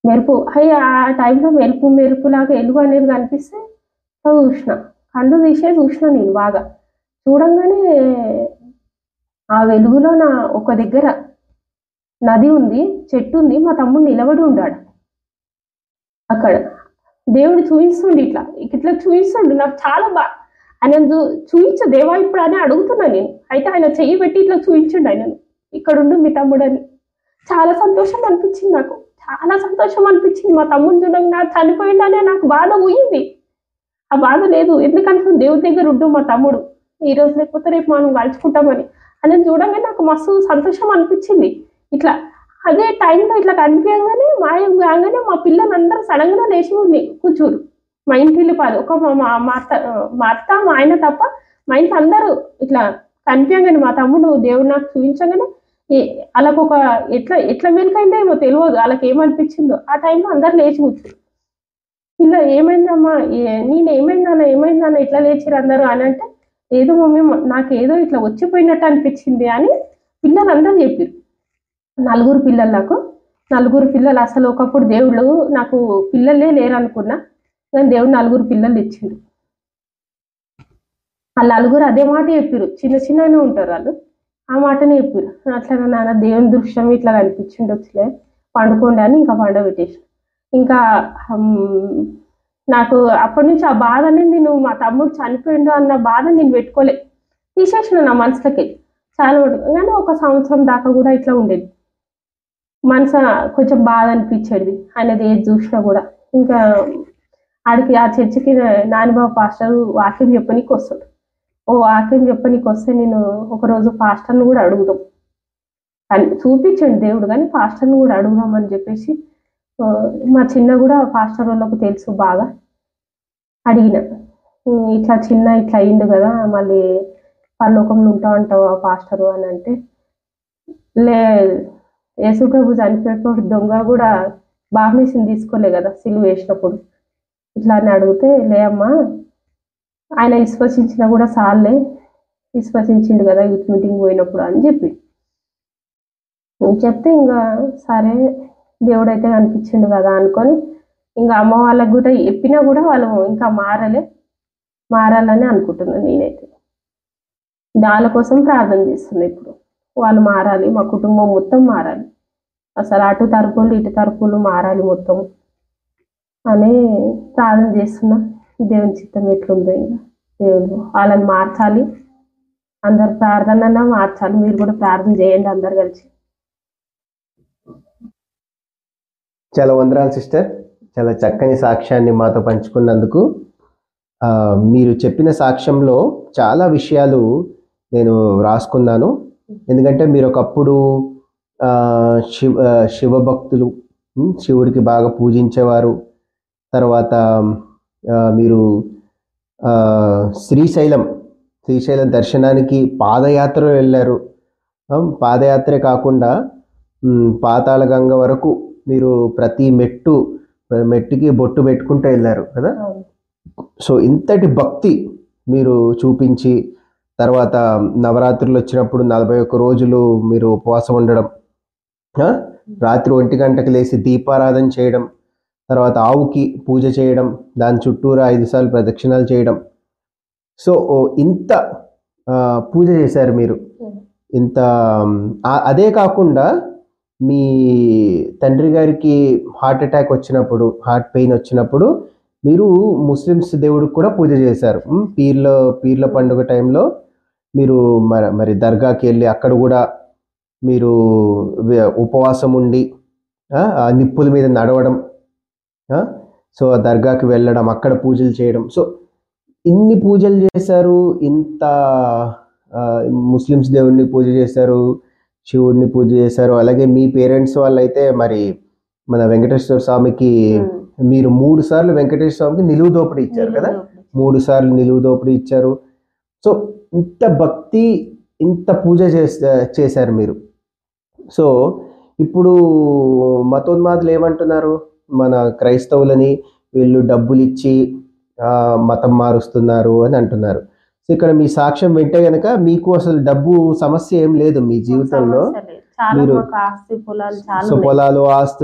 మెరుపు అయ్యి ఆ టైంలో మెరుపు మెరుపులాగా ఎలుగు అనేది కనిపిస్తే అది చూసిన కళ్ళు తీసే చూసిన నేను బాగా చూడంగానే ఆ వెలుగులో నా ఒక దగ్గర నది ఉంది చెట్టు ఉంది మా తమ్ముడు నిలబడి ఉన్నాడు అక్కడ దేవుడు చూపిస్తుండు ఇట్లా ఇట్లా చూపిస్తుండు నాకు చాలా బా ఆయన చూ చూపించు దేవా ఇప్పుడు అని అడుగుతున్నా నేను అయితే ఆయన చెయ్యి పెట్టి ఇట్లా చూపించండు ఆయనను ఇక్కడ ఉండు మీ తమ్ముడు అని చాలా సంతోషం అనిపించింది నాకు చాలా సంతోషం అనిపించింది మా తమ్ముడు చూడంగా నాకు చనిపోయిండనే నాకు బాధ పోయింది ఆ బాధ లేదు ఎందుకంటే దేవుడి దగ్గర ఉండు మా తమ్ముడు ఈ రోజు లేకపోతే రేపు మనం కలుసుకుంటామని అని చూడంగానే నాకు మస్తు సంతోషం అనిపించింది ఇట్లా అదే టైంలో ఇట్లా కనిపించగానే మాయం కాగానే మా పిల్లలందరూ సడన్ గా లేచి ఉంది కూర్చోరు మా ఇంటి పాలు ఒక మా మా మా అత్త మా అత్త మా ఆయన తప్ప మా ఇంట్లో అందరూ ఇట్లా కనిపించగానే మా తమ్ముడు దేవుడు నాకు చూపించగానే ఏ- వాళ్ళకు ఒక ఎట్లా ఎట్లా మెలకైందో ఏమో తెలియదు వాళ్ళకి ఏమనిపించిందో ఆ టైంలో అందరు లేచి కూర్చురు పిల్ల ఏమైందమ్మా ఏ- నేను ఏమైందన్నా ఏమైందన్నా ఇట్లా లేచిరు అందరూ అని అంటే లేదు మమ్మీ మ- నాకు ఏదో ఇట్లా వచ్చిపోయినట్టు అనిపించింది అని పిల్లలందరూ చెప్పారు నలుగురు పిల్లలు నాకు నలుగురు పిల్లలు అసలు ఒకప్పుడు దేవుళ్ళు నాకు పిల్లలే లేరు అనుకున్నా కానీ దేవుడు నలుగురు పిల్లలు ఇచ్చిండు ఆ నలుగురు అదే మాట చెప్పారు చిన్న చిన్ననే ఉంటారు వాళ్ళు ఆ మాటనే చెప్పారు అట్లా నాన్న దేవుని దృశ్యం ఇట్లా కనిపించిండు వచ్చలే పండుకోండి అని ఇంకా పండబెట్టేసి ఇంకా హమ్, నాకు అప్పటి నుంచి ఆ బాధ అనేది నేను మా తమ్ముడు చనిపోయిండు అన్న బాధ నేను పెట్టుకోలే తీసేసిన నా మనసులకి చాలా మటుకు కానీ ఒక సంవత్సరం దాకా కూడా ఇట్లా ఉండేది మనసు కొంచెం బాధ అనిపించేది ఆయనది ఏది చూసినా కూడా ఇంకా ఆడికి ఆ చర్చికి నానిబాబు పాస్టర్ వాక్యం చెప్పనీకి వస్తాడు ఓ వాక్యం చెప్పనీకి వస్తే నేను ఒకరోజు పాస్టర్ని కూడా అడుగుదాం అని చూపించండి దేవుడు కానీ పాస్టర్ని కూడా అడుగుదామని చెప్పేసి ఆ, మా చిన్న కూడా పాస్టర్ వాళ్ళకు తెలుసు బాగా అడిగిన ఉమ్, ఇట్లా చిన్న ఇట్లా అయిండు కదా మళ్ళీ పరలోకంలో ఉంటా అంటావు ఆ పాస్టరు అని అంటే లే యేసుప్రభు చనిపోయినప్పుడు దొంగ కూడా బాప్నీసిని తీసుకోలే కదా సిలువ వేసినప్పుడు ఇట్లా అని అడిగితే లే అమ్మా ఆయన విశ్వసించినా కూడా సార్లే విశ్వసించిండు కదా యూత్ మీటింగ్ పోయినప్పుడు అని చెప్పి చెప్తే ఇంకా సరే దేవుడైతే కనిపించిండు కదా అనుకొని ఇంకా అమ్మ వాళ్ళకి కూడా చెప్పినా కూడా వాళ్ళు ఇంకా మారలే మారాలని అనుకుంటున్నాను నేనైతే వాళ్ళ కోసం ప్రార్థన చేస్తున్నా ఇప్పుడు వాళ్ళు మారాలి మా కుటుంబం మొత్తం మారాలి అసలు అటు తరపులు ఇటు తరపులు మారాలి మొత్తం అని ప్రార్థన చేస్తున్నా దేవుని చిత్తం ఎట్లుందో ఇంకా దేవుడు వాళ్ళని మార్చాలి అందరు ప్రార్థన మార్చాలి మీరు కూడా ప్రార్థన చేయండి అందరు కలిసి చాలా వందనాలు సిస్టర్ చాలా చక్కని సాక్ష్యాన్ని మాతో పంచుకున్నందుకు ఆ, మీరు చెప్పిన సాక్ష్యంలో చాలా విషయాలు నేను రాసుకున్నాను ఎందుకంటే మీరు ఒకప్పుడు ఆ, శివ ఆ, శివభక్తులు ఉమ్, శివుడికి బాగా పూజించేవారు తర్వాత ఆ, మీరు ఆ, శ్రీశైలం శ్రీశైలం దర్శనానికి పాదయాత్రలో వెళ్ళారు ఆ, పాదయాత్రే కాకుండా ఉమ్, పాతాళగంగ వరకు మీరు ప్రతి మెట్టు మెట్టుకి బొట్టు పెట్టుకుంటూ వెళ్ళారు కదా సో ఇంతటి భక్తి మీరు చూపించి తర్వాత నవరాత్రులు వచ్చినప్పుడు నలభై ఒక్క రోజులు మీరు ఉపవాసం ఉండడం ఆ? రాత్రి ఒంటి గంటకు లేచి దీపారాధన చేయడం తర్వాత ఆవుకి పూజ చేయడం దాని చుట్టూరా ఐదు సార్లు ప్రదక్షిణాలు చేయడం సో ఓ ఇంత ఆ, పూజ చేశారు మీరు ఇంత ఆ- అదే కాకుండా మీ తండ్రి గారికి హార్ట్ అటాక్ వచ్చినప్పుడు హార్ట్ పెయిన్ వచ్చినప్పుడు మీరు ముస్లిమ్స్ దేవుడికి కూడా పూజ చేశారు ఉమ్, పీర్ల పీర్ల పండుగ టైంలో మీరు మరి మరి దర్గాకి వెళ్ళి అక్కడ కూడా మీరు వే- ఉపవాసం ఉండి ఆ, ఆ నిప్పుల మీద నడవడం ఆ, సో ఆ దర్గాకి వెళ్ళడం అక్కడ పూజలు చేయడం సో ఇన్ని పూజలు చేశారు ఇంత ఆ, ముస్లిమ్స్ దేవుడిని పూజ చేశారు శివుడిని పూజ చేశారు అలాగే మీ పేరెంట్స్ వాళ్ళైతే మరి మన వెంకటేశ్వర స్వామికి మీరు మూడు సార్లు వెంకటేశ్వర స్వామికి నిలువు దోపిడీ ఇచ్చారు కదా మూడు సార్లు నిలువు దోపిడీ ఇచ్చారు సో ఇంత భక్తి ఇంత పూజ చేసా చేశారు మీరు సో ఇప్పుడు మతోన్మాదులు ఏమంటున్నారు మన క్రైస్తవులని వీళ్ళు డబ్బులు ఇచ్చి ఆ, మతం మారుస్తున్నారు అని అంటున్నారు సో ఇక్కడ మీ సాక్ష్యం వింటే గనక మీకు అసలు డబ్బు సమస్య ఏం లేదు మీ జీవితంలో సమస్య లేదు. చాలా మీరు- మాకు ఆస్తి పొలాలు చాలా సో ఉన్నాయి. పొలాలు ఆస్తు